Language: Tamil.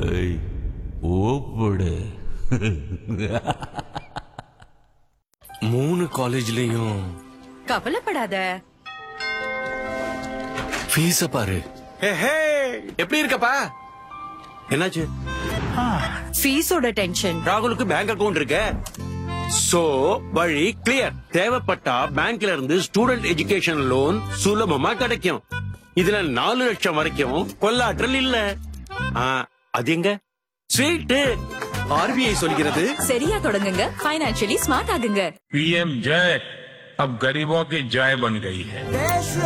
ஏய், ஓப்படு மூணு காலேஜ்லயும் கவலைப்படாத ஃபீஸ பாரு ஹே, எப்படி இருக்கப்பா என்னாச்சு ஃபீஸோட டென்ஷன் ராகுலுக்கு பேங்க் அக்கவுண்ட் இருக்கு சோ வழி கிளியர் தேவைப்பட்டா பேங்க்ல இருந்து ஸ்டூடெண்ட் எஜுகேஷன் லோன் சுலபமா கிடைக்கும் இதுல நாலு லட்சம் வரைக்கும் கொள்ளாற்றல் இல்ல ஆ, அது எங்க ஸ்வீட்டு ஆர்பிஐ சொல்கிறது சரியா தொடங்குங்க ஃபைனான்சியலி ஸ்மார்ட் ஆகுங்க पीएम जय अब गरीबों की जय बन गई है देश